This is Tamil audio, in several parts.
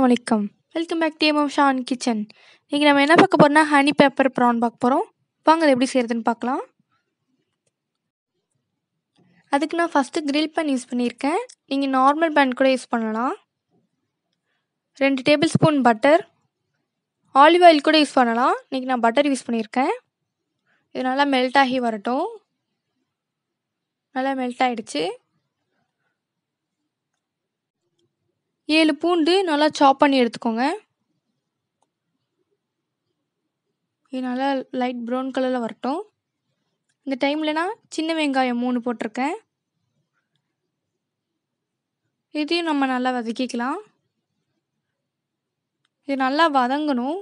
வலைக்கம் welcome back to MM Shan kitchen இன்றைக்கி நம்ம என்ன பார்க்க போகிறோம்னா ஹனி பேப்பர் ப்ரான் பார்க்க போகிறோம் வாங்க அது எப்படி செய்கிறதுன்னு பார்க்கலாம் அதுக்கு நான் ஃபஸ்ட்டு grill pan யூஸ் பண்ணியிருக்கேன் நீங்கள் நார்மல் pan கூட யூஸ் பண்ணலாம் ரெண்டு tablespoon butter olive oil கூட யூஸ் பண்ணலாம் இன்றைக்கி நான் பட்டர் யூஸ் பண்ணியிருக்கேன் இது நல்லா மெல்ட் ஆகி வரட்டும் நல்லா மெல்ட் ஆகிடுச்சு ஏழு பூண்டு நல்லா சாப் பண்ணி எடுத்துக்கோங்க இது நல்லா லைட் ப்ரௌன் கலரில் வரட்டும் இந்த டைமில் நான் சின்ன வெங்காயம் மூணு போட்டிருக்கேன் இதையும் நம்ம நல்லா வதக்கிக்கலாம் இது நல்லா வதங்கணும்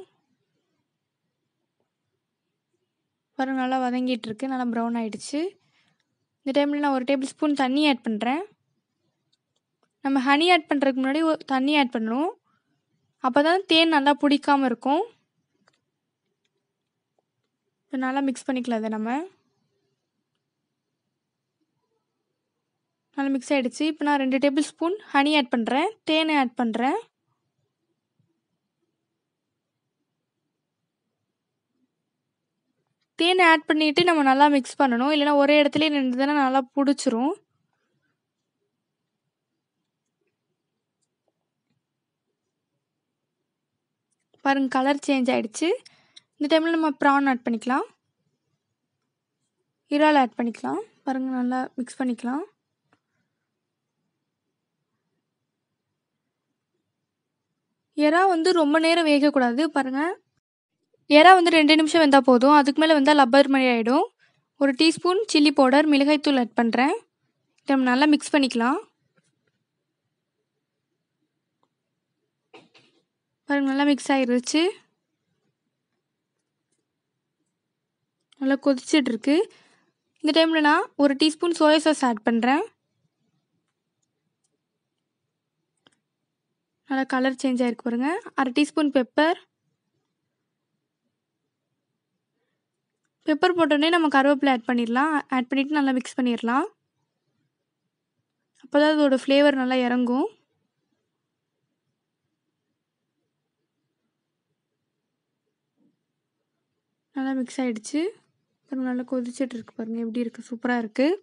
வர நல்லா வதங்கிட்டு இருக்கு நல்லா ப்ரௌன் ஆகிடுச்சு இந்த டைமில் நான் ஒரு டேபிள் ஸ்பூன் தண்ணி ஆட் பண்ணுறேன் நம்ம ஹனி ஆட் பண்ணுறதுக்கு முன்னாடி ஒரு தண்ணி ஆட் பண்ணணும் அப்போ தான் தேன் நல்லா பிடிக்காமல் இருக்கும் இப்போ நல்லா மிக்ஸ் பண்ணிக்கலாம் அதை நம்ம நல்லா மிக்ஸ் ஆகிடுச்சு இப்போ நான் ரெண்டு டேபிள் ஸ்பூன் ஹனி ஆட் பண்ணுறேன் தேனை ஆட் பண்ணுறேன் தேனை ஆட் பண்ணிவிட்டு நம்ம நல்லா மிக்ஸ் பண்ணணும் இல்லைனா ஒரே இடத்துல நின்றுதுன்னா நல்லா பிடிச்சிரும் பாருங்கள் கலர் சேஞ்ச் ஆகிடுச்சு இந்த டைமில் நம்ம ப்ரான் ஆட் பண்ணிக்கலாம் இறால் ஆட் பண்ணிக்கலாம் பாருங்கள் நல்லா மிக்ஸ் பண்ணிக்கலாம் எறா வந்து ரொம்ப நேரம் வேகக்கூடாது பாருங்கள் எறா வந்து ரெண்டு நிமிஷம் வெந்தால் போதும் அதுக்கு மேலே வந்தால் லப்பர் மாதிரி ஆகிடும் ஒரு டீஸ்பூன் சில்லி பவுடர் மிளகாய்த்தூள் ஆட் பண்ணுறேன் இதை நம்ம நல்லா மிக்ஸ் பண்ணிக்கலாம் பாருங்கள் நல்லா மிக்ஸ் ஆகிருச்சு நல்லா கொதிச்சிட்ருக்கு இந்த டைமில் நான் ஒரு டீஸ்பூன் சோயா சாஸ் ஆட் பண்ணுறேன் நல்லா கலர் சேஞ்ச் ஆகிருக்கு பாருங்கள் அரை டீஸ்பூன் பெப்பர் பெப்பர் போட்டோடனே நம்ம கருவேப்பிலை ஆட் பண்ணிடலாம் ஆட் பண்ணிவிட்டு நல்லா மிக்ஸ் பண்ணிடலாம் அப்போ தான் அதோடய ஃப்ளேவர் நல்லா இறங்கும் நல்லா மிக்ஸ் ஆகிடுச்சு பாருங்கள் நல்லா கொதிச்சிட்டு இருக்கு பாருங்கள் எப்படி இருக்குது சூப்பராக இருக்குது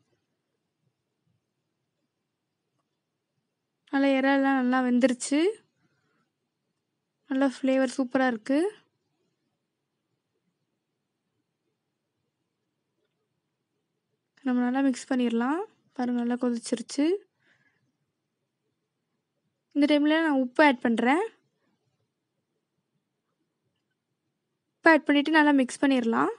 நல்லா இறாலாம் நல்லா வெந்துருச்சு நல்லா ஃப்ளேவர் சூப்பராக இருக்குது நம்ம நல்லா மிக்ஸ் பண்ணிடலாம் பாருங்கள் நல்லா கொதிச்சிருச்சு இந்த டைமில் நான் உப்பு ஆட் பண்ணுறேன் உப்பு ஆட் பண்ணிவிட்டு நல்லா மிக்ஸ் பண்ணிடலாம்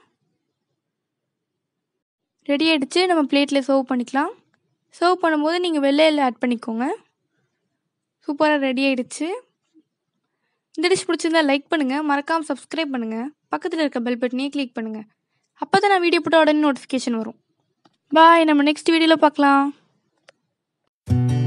ரெடி ஆகிடுச்சு நம்ம பிளேட்டில் சர்வ் பண்ணிக்கலாம் சர்வ் பண்ணும்போது நீங்கள் வெள்ளையில் ஆட் பண்ணிக்கோங்க சூப்பராக ரெடி ஆகிடுச்சு இந்த டிஷ் பிடிச்சிருந்தா லைக் பண்ணுங்கள் மறக்காமல் சப்ஸ்கிரைப் பண்ணுங்கள் பக்கத்தில் இருக்க பெல் பட்டனையே கிளிக் பண்ணுங்கள் அப்போ தான் நான் வீடியோ போட்ட உடனே நோட்டிஃபிகேஷன் வரும் பாய் நம்ம நெக்ஸ்ட் வீடியோவில் பார்க்கலாம்